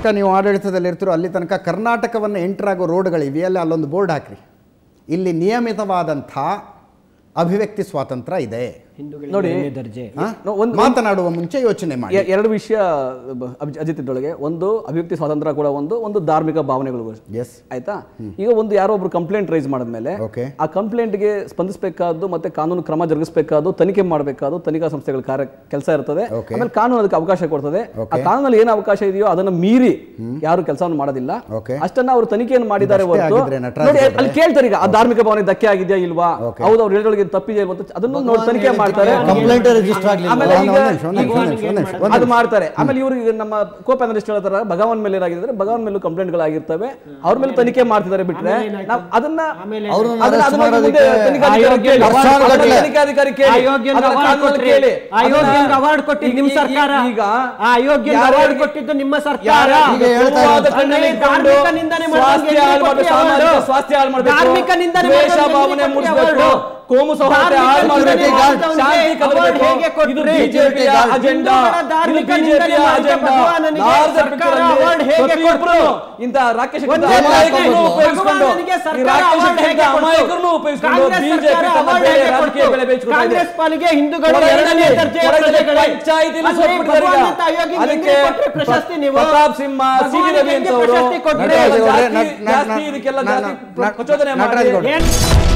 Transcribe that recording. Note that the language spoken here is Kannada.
ತನಕ ನೀವು ಆಡಳಿತದಲ್ಲಿರ್ತೀರೋ ಅಲ್ಲಿ ತನಕ ಕರ್ನಾಟಕವನ್ನು ಎಂಟರ್ ಆಗೋ ರೋಡ್ಗಳು ಇವೆಯಲ್ಲ ಅಲ್ಲೊಂದು ಬೋರ್ಡ್ ಹಾಕ್ರಿ ಇಲ್ಲಿ ನಿಯಮಿತವಾದಂಥ ಅಭಿವ್ಯಕ್ತಿ ಸ್ವಾತಂತ್ರ್ಯ ಇದೆ ಹಿಂದೂಗಳಿಗೆ ನೋಡಿ. ಎರಡನೇ ದರ್ಜೆ ಆ? ನೋ- ಒಂದು- ಮಾತನಾಡುವ ಮುಂಚೆ ಯೋಚನೆ ಮಾಡಿ ಎ- ಎರಡು ವಿಷಯ ಬ- ಅಭಿ- ಅಜಿತ್ ಇದ್ರೊಳಗೆ ಒಂದು ಅಭಿವ್ಯಕ್ತಿ ಸ್ವಾತಂತ್ರ್ಯ ಕೂಡ ಒಂದು ಒಂದು ಧಾರ್ಮಿಕ ಭಾವನೆಗಳು ಎಸ್ ಆಯ್ತಾ ಈಗ ಒಂದು ಯಾರೋ ಒಬ್ರು ಕಂಪ್ಲೇಂಟ್ ರೈಸ್ ಮಾಡಿದ್ಮೇಲೆ ಓಕೆ ಆ ಕಂಪ್ಲೇಂಟ್ಗೆ ಸ್ಪಂದಿಸಬೇಕಾದ್ದು ಮತ್ತೆ ಕಾನೂನು ಕ್ರಮ ಜರುಗಿಸಬೇಕಾದ್ದು ತನಿಖೆ ಮಾಡಬೇಕಾದ್ದು ತನಿಖಾ ಸಂಸ್ಥೆಗಳ ಕಾರ್ಯ ಕೆಲಸ ಇರ್ತದೆ Okay. ಆಮೇಲೆ ಕಾನೂನು ಅದಕ್ಕೆ ಅವಕಾಶ ಕೊಡ್ತದೆ ಆ Okay. ಕಾನೂನಲ್ಲಿ ಏನು ಅವಕಾಶ ಇದೆಯೋ ಅದನ್ನ ಮೀರಿ ಯಾರು ಕೆಲಸವನ್ನು ಮಾಡೋದಿಲ್ಲ Okay. ಅಷ್ಟನ್ನ ಅವರು ತನಿಖೆಯನ್ನು ಮಾಡಿದ್ದಾರೆ ಇದಷ್ಟೇ ಹೊರತು ಆಗಿದ್ರೆ ನಟರಾಜ್ ನೋಡಿ ಗೌಡ್ರೆ. ಅಲ್ಲಿ ಕೇಳ್ತಾರೆ ಈಗ ಆ ಧಾರ್ಮಿಕ ಭಾವನೆ ಧಕ್ಕೆ ಆಗಿದೆಯಾ ಇಲ್ವಾ Okay. ಹೌದು ಅವ್ರು ಹೇಳಿದೊಳಗೆ ತಪ್ಪಿದೆಯಾ ಇಲ್ವಾ ಅಂತ ಅದನ್ನು ನೋಡಿ ತನಿಖೆ ಮಾಡ್ತಾರೆ ಕಂಪ್ಲೇಂಟ್ ರಿಜಿಸ್ಟರ್ ಆಗಲಿಲ್ಲ ಆಮೇಲೆ ಒಂದು ಈಗ ನಿಮಿಷ, ಒಂದು ನಿಮಿಷ, ಒಂದು ನಿಮಿಷ, ಒಂದು ನಿಮಿಷ, ಒಂದು ಅದು ನಿಮಿಷ. ಮಾಡ್ತಾರೆ ಆಮೇಲೆ ಇವರು ಈಗ ನಮ್ಮ ಕೋ ಪ್ಯಾನಲಿಸ್ಟ್ ಹೇಳ್ತಾರ ಭಗವಾನ್ ಮೇಲೆ ಏನಾಗಿದ್ರೆ ಭಗವಾನ್ ಮೇಲೂ ಕಂಪ್ಲೇಂಟ್ಗಳಾಗಿರ್ತವೆ ಅವ್ರ ಮೇಲೆ ತನಿಖೆ ಮಾಡ್ತಿದ್ದಾರೆ ಬಿಟ್ರೆ ಆಮೇಲೆ ಏನಾಯ್ತು? ನಾವು ಅದನ್ನ ಆಮೇಲೆ ಅವ್ರನ್ನ ಅದನ್ನ- arrest ಅದನ್ನ ಮುಂದೆ ಮಾಡೋದಕ್ಕೆ ತನಿಖಾಧಿಕಾರಿ ಆಯೋಗ್ಯ ಕೇಳಿ. ವರ್ಷ ಅದನ್ನ ಗಟ್ಟಲೆ. ತನಿಖಾಧಿಕಾರಿ ಕೇಳಿ. ಅಯೋಗ್ಯಂಗೆ ಅದನ್ನ award ಕಾನೂನಲ್ಲಿ ಕೊಟ್ರಿ. ಕೇಳಿ. ಅಯೋಗ್ಯಂಗೆ ಅದನ್ನ- award ಕೊಟ್ಟಿದ್ದು ನಿಮ್ಮ ಈಗ- ಸರ್ಕಾರ. ಈಗ ಆ ಅಯೋಗ್ಯಂಗೆ ಯಾರಿಗೆ- award ಕೊಟ್ಟಿದ್ದು ನಿಮ್ಮ ಸರ್ಕಾರ. ಯಾರಿಗೆ ಈಗ ಹೇಳ್ತಾ ಕೋಮುವಾದ ಇರೋದು- ಕಣ್ಣಲ್ಲಿ ಅಂದ್ರೆ ಇಟ್ಕೊಂಡು ಧಾರ್ಮಿಕ ನಿಂದನೆ ಮಾಡೋದು ಸ್ವಾಸ್ಥ್ಯ ಎಲ್ಲಿ ಹಾಳು ಕೊಟ್ರಿ ಮಾಡ್ಬೇಕು, ಸಾಮಾಜಿಕ award? ಸ್ವಾಸ್ಥ್ಯ ಹಾಳು ಮಾಡ್ಬೇಕು, ಧಾರ್ಮಿಕ ನಿಂದನೆ ದ್ವೇಷ ಮಾಡೋದು ಭಾವನೆ ಎಲ್ಲಿ ಕೊಟ್ರಿ ಮೂಡಿಸ್ಬೇಕು award? ಕೋಮು ಸೌಹಾರ್ದ ಧಾರ್ಮಿಕ ಹಾಳು ನಿಂದನೆ ಮಾಡಬೇಕು ಮಾಡಿದವನಿಗೆ ಶಾಂತಿ award ಕದಬೇಕು ಹೇಗೆ ಕೊಟ್ರಿ? ಇದು ಬಿಜೆಪಿಯ ಹಿಂದೂಗಳ ಅಜೆಂಡಾ ಧಾರ್ಮಿಕ ಇದು ನಿಂದನೆ ಬಿಜೆಪಿಯ ಮಾಡಿದ ಅಜೆಂಡಾ ಭಗವಾನನಿಗೆ ಭಾರತ ಸರ್ಕಾರ ಬಿಟ್ಟರಲ್ಲಿ award ಹೇಗೆ ಪ್ರತಿಯೊಬ್ರು ಕೊಡ್ತು? ಇಂಥ ರಾಕೇಶ್ ಒಂದೇ ಅಮಾಯಕರನ್ನು ಮಾತು. ಉಪಯೋಗಿಸಿಕೊಂಡು ಭಗವಾನನಿಗೆ ಈ ಸರ್ಕಾರ ರಾಕೇಶ್ award ಹೇಗೆ ಕೊಡ್ತು? ಅಮಾಯಕರನ್ನು ಉಪಯೋಗಿಸಿಕೊಂಡು ಕಾಂಗ್ರೆಸ್ ಬಿಜೆಪಿ ಸರ್ಕಾರ ತನ್ನ award ಬೇರೆ ಹೇಗೆ ರಾಜಕೀಯ ಕೊಡ್ತು? ಬೆಳೆ ಬೇಯಿಸ್ಕೊಳ್ತಾ ಇದೆ ಕಾಂಗ್ರೆಸ್ ಪಾಲಿಗೆ ಹಿಂದೂಗಳು ಹೊರಗಡೆ ಎರಡನೇ ದರ್ಜೆಯ ಹೊರಗಡೆ ಪ್ರಜೆಗಳೇ. ಪಂಚಾಯ್ತಿಲಿ ಅದೇ ಸೋತ್ಬಿಟ್ಟಿದ್ದಾರೆ ಈಗ. ಭಗವಂತ ಅಯೋಗ್ಯನಿಗೆ ಅದಕ್ಕೆ ಹೆಂಗೆ ಕೊಟ್ರಿ ಪ್ರಶಸ್ತಿ ನೀವು? ಪ್ರತಾಪ್ ಸಿಂಹ ಸಿ ವಿ ರವಿ ಭಗವಾನನಿಗೆ ಅಂತವರು ಪ್ರಶಸ್ತಿ ಕೊಟ್ರಿ. ಜಾಸ್ತಿ- ನಟರಾಜ್ ಗೌಡ್ರೆ, ನಟ್- ನಟ್- ಜಾಸ್ತಿ ಇದಕ್ಕೆಲ್ಲ ನಟ್- ಜಾಸ್ತಿ ನಟ್- ಪ್ರಚೋದನೆ ನಟರಾಜ್ ಮಾಡಿ ಗೌಡ್ರೆ. ಏನ್